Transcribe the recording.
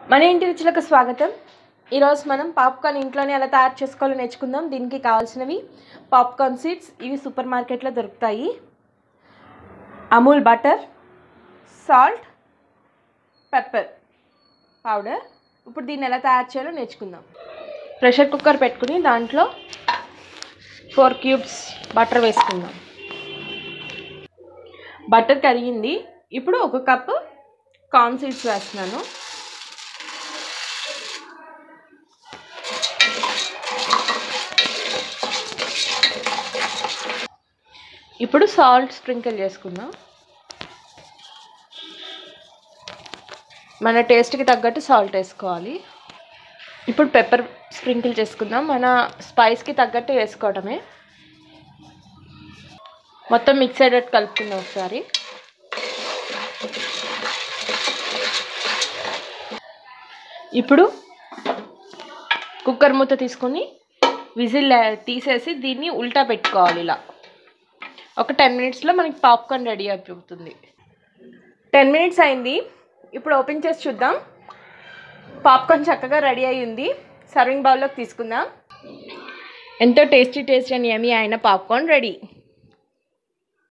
మన ఇంటి రుచులకు స్వాగతం ఈరోజు మనం పాప్కార్న్ ఇంట్లోనే ఎలా తయారు చేసుకోవాలో నేర్చుకుందాం దీనికి కావాల్సినవి పాప్కార్న్ సీడ్స్ ఇవి సూపర్ మార్కెట్లో దొరుకుతాయి Amul butter salt pepper powder ఇప్పుడు దీన్ని ఎలా తయారు చేయాలో నేర్చుకుందాం ప్రెషర్ కుక్కర్ పెట్టుకుని దాంట్లో ఫోర్ క్యూబ్స్ బటర్ వేసుకుందాం బటర్ కరిగింది ఇప్పుడు ఒక కప్పు కార్న్ సీడ్స్ వేస్తున్నాను ఇప్పుడు సాల్ట్ స్ప్రింకిల్ చేసుకుందాం మన టేస్ట్కి తగ్గట్టు సాల్ట్ వేసుకోవాలి ఇప్పుడు పెప్పర్ స్ప్రింకిల్ చేసుకుందాం మన స్పైస్కి తగ్గట్టు వేసుకోవడమే మొత్తం మిక్స్ అయ్యేటట్టు కలుపుకుందాం ఒకసారి ఇప్పుడు కుక్కర్ మూత తీసుకొని విజిల్ తీసేసి దీన్ని ఉల్టా పెట్టుకోవాలి ఇలా ఒక టెన్ మినిట్స్లో మనకి పాప్కార్న్ రెడీ అయిపోతుంది టెన్ మినిట్స్ అయింది ఇప్పుడు ఓపెన్ చేసి చూద్దాం పాప్కార్న్ చక్కగా రెడీ అయ్యింది సర్వింగ్ బౌల్లోకి తీసుకుందాం ఎంతో టేస్టీ టేస్టీ అని ఏమి అయిన పాప్కార్న్ రెడీ